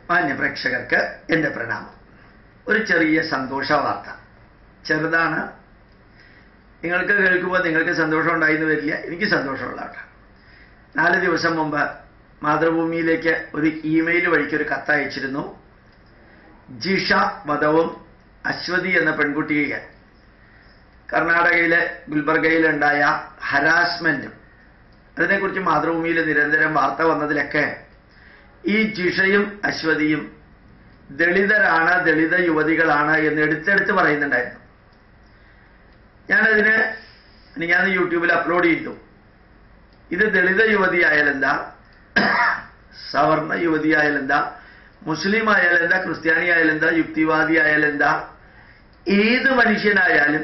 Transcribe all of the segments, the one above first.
മാന്യ പ്രേക്ഷകർക്ക് എൻ്റെ പ്രണാമം ഒരു ചെറിയ സന്തോഷ വാർത്ത ചെറുതാണ് നിങ്ങൾക്ക് കേൾക്കുമ്പോൾ നിങ്ങൾക്ക് സന്തോഷം ഉണ്ടായിന്ന് വരില്ല എനിക്ക് സന്തോഷമുള്ള കേട്ടോ നാല് ദിവസം മുമ്പ് മാതൃഭൂമിയിലേക്ക് ഒരു ഇമെയിൽ വഴിക്ക് ഒരു കത്ത് അയച്ചിരുന്നു ജിഷ വധവും അശ്വതി എന്ന പെൺകുട്ടിയെ കർണാടകയിലെ ഗുൽബർഗയിലുണ്ടായ ഹരാസ്മെന്റും അതിനെക്കുറിച്ച് മാതൃഭൂമിയിൽ നിരന്തരം വാർത്ത വന്നതിലൊക്കെ ഈ ജിഷയും അശ്വതിയും ദളിതരാണ് ദളിത യുവതികളാണ് എന്ന് എടുത്തെടുത്ത് പറയുന്നുണ്ടായിരുന്നു ഞാനതിന് ഞാൻ യൂട്യൂബിൽ അപ്ലോഡ് ചെയ്തു ഇത് ദളിത യുവതി ആയാലെന്താ സവർണ യുവതി ആയാലെന്താ മുസ്ലിം ആയാലെന്താ ക്രിസ്ത്യാനി ആയാലെന്താ യുക്തിവാദി ആയാലെന്താ ഏത് മനുഷ്യനായാലും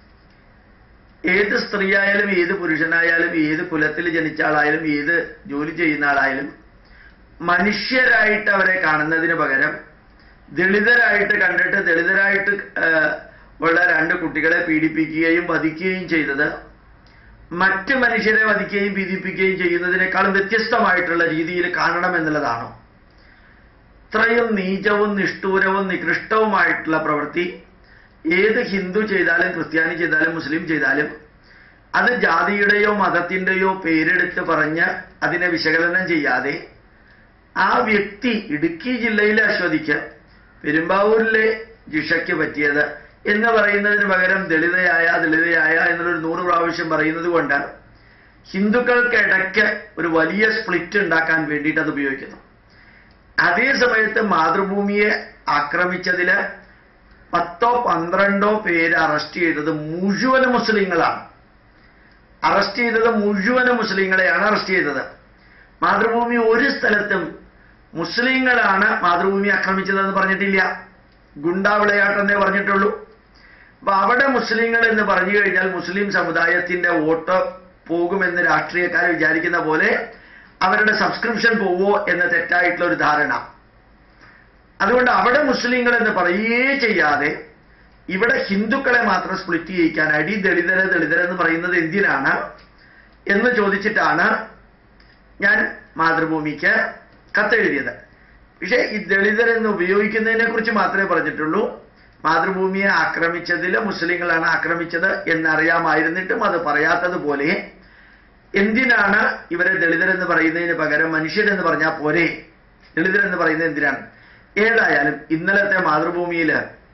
ഏത് സ്ത്രീ ആയാലും ഏത് പുരുഷനായാലും ഏത് കുലത്തിൽ ജനിച്ച ആളായാലും ഏത് ജോലി ചെയ്യുന്ന ആളായാലും മനുഷ്യരായിട്ട് അവരെ കാണുന്നതിന് പകരം ദളിതരായിട്ട് കണ്ടിട്ട് ദളിതരായിട്ട് ഉള്ള രണ്ട് കുട്ടികളെ പീഡിപ്പിക്കുകയും വധിക്കുകയും ചെയ്തത് മറ്റ് മനുഷ്യരെ വധിക്കുകയും പീഡിപ്പിക്കുകയും ചെയ്യുന്നതിനേക്കാളും വ്യത്യസ്തമായിട്ടുള്ള രീതിയിൽ കാണണം എന്നുള്ളതാണോ ഇത്രയും നീചവും നിഷ്ഠൂരവും നികൃഷ്ടവുമായിട്ടുള്ള പ്രവൃത്തി ഏത് ഹിന്ദു ചെയ്താലും ക്രിസ്ത്യാനി ചെയ്താലും മുസ്ലിം ചെയ്താലും അത് ജാതിയുടെയോ മതത്തിൻ്റെയോ പേരെടുത്ത് പറഞ്ഞ് അതിനെ വിശകലനം ചെയ്യാതെ ആ വ്യക്തി ഇടുക്കി ജില്ലയിലെ അശ്വതിക്ക് പെരുമ്പാവൂരിലെ ജിഷയ്ക്ക് പറ്റിയത് എന്ന് പറയുന്നതിന് പകരം ദളിതയായ ദളിതയായ എന്നുള്ളൊരു നൂറ് പ്രാവശ്യം പറയുന്നത് കൊണ്ട് ഹിന്ദുക്കൾക്കിടയ്ക്ക് ഒരു വലിയ സ്പ്ലിറ്റ് ഉണ്ടാക്കാൻ വേണ്ടിയിട്ട് അത് ഉപയോഗിക്കുന്നു അതേ സമയത്ത് മാതൃഭൂമിയെ ആക്രമിച്ചതില് പത്തോ പന്ത്രണ്ടോ പേര് അറസ്റ്റ് ചെയ്തത് മുഴുവൻ മുസ്ലിങ്ങളാണ് അറസ്റ്റ് ചെയ്തത് മുഴുവൻ മുസ്ലിങ്ങളെയാണ് അറസ്റ്റ് ചെയ്തത് മാതൃഭൂമി ഒരു സ്ഥലത്തും മുസ്ലിങ്ങളാണ് മാതൃഭൂമി ആക്രമിച്ചതെന്ന് പറഞ്ഞിട്ടില്ല ഗുണ്ടാ വിളയാട്ടെന്നേ പറഞ്ഞിട്ടുള്ളൂ അപ്പൊ അവിടെ മുസ്ലിങ്ങൾ എന്ന് പറഞ്ഞു കഴിഞ്ഞാൽ മുസ്ലിം സമുദായത്തിന്റെ വോട്ട് പോകുമെന്ന് രാഷ്ട്രീയക്കാർ വിചാരിക്കുന്ന പോലെ അവരുടെ സബ്സ്ക്രിപ്ഷൻ പോവോ എന്ന തെറ്റായിട്ടുള്ള ഒരു ധാരണ അതുകൊണ്ട് അവിടെ മുസ്ലിങ്ങൾ എന്ന് പറയുകയേ ചെയ്യാതെ ഇവിടെ ഹിന്ദുക്കളെ മാത്രം സ്പ്ലിറ്റ് ചെയ്യിക്കാൻ അടി ദളിതര ദളിതരെന്ന് പറയുന്നത് എന്തിനാണ് എന്ന് ചോദിച്ചിട്ടാണ് ഞാൻ മാതൃഭൂമിക്ക് കത്തെഴുതിയത് പക്ഷേ ഈ ദളിതരെന്ന് ഉപയോഗിക്കുന്നതിനെ കുറിച്ച് മാത്രമേ പറഞ്ഞിട്ടുള്ളൂ മാതൃഭൂമിയെ ആക്രമിച്ചതിൽ മുസ്ലിങ്ങളാണ് ആക്രമിച്ചത് എന്നറിയാമായിരുന്നിട്ടും അത് പറയാത്തതുപോലെ എന്തിനാണ് ഇവരെ ദളിതരെന്ന് പറയുന്നതിന് പകരം മനുഷ്യരെന്ന് പറഞ്ഞാൽ പോരെ ദളിതരെന്ന് പറയുന്നത് എന്തിനാണ് ഏതായാലും ഇന്നലത്തെ മാതൃഭൂമിയിൽ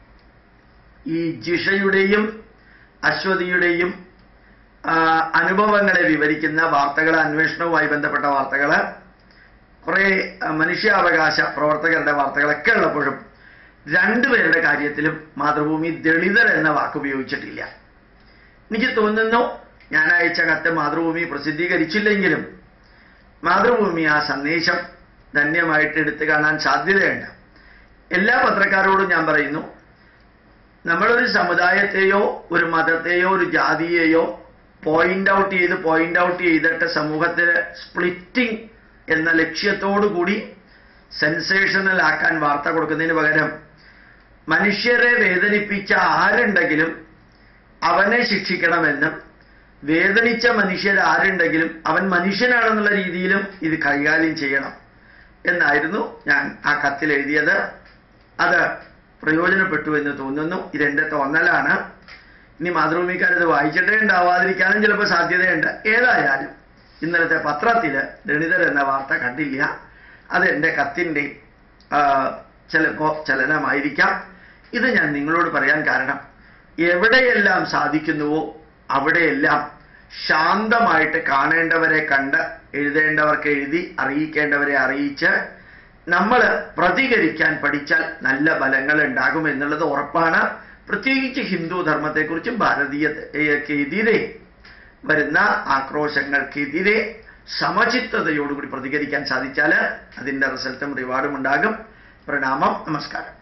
ഈ ജിഷയുടെയും അശ്വതിയുടെയും അനുഭവങ്ങളെ വിവരിക്കുന്ന വാർത്തകൾ അന്വേഷണവുമായി ബന്ധപ്പെട്ട വാർത്തകൾ കുറെ മനുഷ്യാവകാശ പ്രവർത്തകരുടെ വാർത്തകളൊക്കെ ഉള്ളപ്പോഴും രണ്ടുപേരുടെ കാര്യത്തിലും മാതൃഭൂമി ദളിതർ എന്ന വാക്ക് ഉപയോഗിച്ചിട്ടില്ല എനിക്ക് തോന്നുന്നു ഞാൻ അയച്ച കത്ത് മാതൃഭൂമി പ്രസിദ്ധീകരിച്ചില്ലെങ്കിലും മാതൃഭൂമി ആ സന്ദേശം ധന്യമായിട്ട് എടുത്തു കാണാൻ സാധ്യതയുണ്ട് എല്ലാ പത്രക്കാരോടും ഞാൻ പറയുന്നു നമ്മളൊരു സമുദായത്തെയോ ഒരു മതത്തെയോ ഒരു ജാതിയെയോ പോയിന്റ് ഔട്ട് ചെയ്ത് പോയിന്റ് ഔട്ട് ചെയ്തിട്ട് സമൂഹത്തിൽ സ്പ്ലിറ്റിംഗ് എന്ന ലക്ഷ്യത്തോടു കൂടി സെൻസേഷണൽ ആക്കാൻ വാർത്ത കൊടുക്കുന്നതിന് പകരം മനുഷ്യരെ വേദനിപ്പിച്ച ആരുണ്ടെങ്കിലും അവനെ ശിക്ഷിക്കണമെന്നും വേദനിച്ച മനുഷ്യർ ആരുണ്ടെങ്കിലും അവൻ മനുഷ്യനാണെന്നുള്ള രീതിയിലും ഇത് കൈകാര്യം ചെയ്യണം എന്നായിരുന്നു ഞാൻ ആ കത്തിൽ എഴുതിയത് അത് പ്രയോജനപ്പെട്ടു എന്ന് തോന്നുന്നു ഇതെന്റെ തോന്നലാണ് ഇനി മാതൃഭൂമിക്കാരത് വായിച്ചിട്ടേ ഉണ്ടാവാതിരിക്കാനും ചിലപ്പോൾ സാധ്യതയുണ്ട് ഏതായാലും ഇന്നലത്തെ പത്രത്തിൽ ദളിതർ എന്ന വാർത്ത കണ്ടില്ല അത് എൻ്റെ കത്തിൻ്റെ ചിലപ്പോൾ ചലനമായിരിക്കാം ഇത് ഞാൻ നിങ്ങളോട് പറയാൻ കാരണം എവിടെയെല്ലാം സാധിക്കുന്നുവോ അവിടെയെല്ലാം ശാന്തമായിട്ട് കാണേണ്ടവരെ കണ്ട് എഴുതേണ്ടവർക്ക് എഴുതി അറിയിക്കേണ്ടവരെ അറിയിച്ച് നമ്മൾ പ്രതികരിക്കാൻ പഠിച്ചാൽ നല്ല ഫലങ്ങൾ ഉണ്ടാകും എന്നുള്ളത് ഉറപ്പാണ് പ്രത്യേകിച്ച് ഹിന്ദു ധർമ്മത്തെക്കുറിച്ചും ഭാരതീയതയ്ക്കെതിരെ വരുന്ന ആക്രോശങ്ങൾക്കെതിരെ സമചിത്തതയോടുകൂടി പ്രതികരിക്കാൻ സാധിച്ചാൽ അതിൻ്റെ റിസൾട്ടും റിവാർഡും ഉണ്ടാകും പ്രണാമം നമസ്കാരം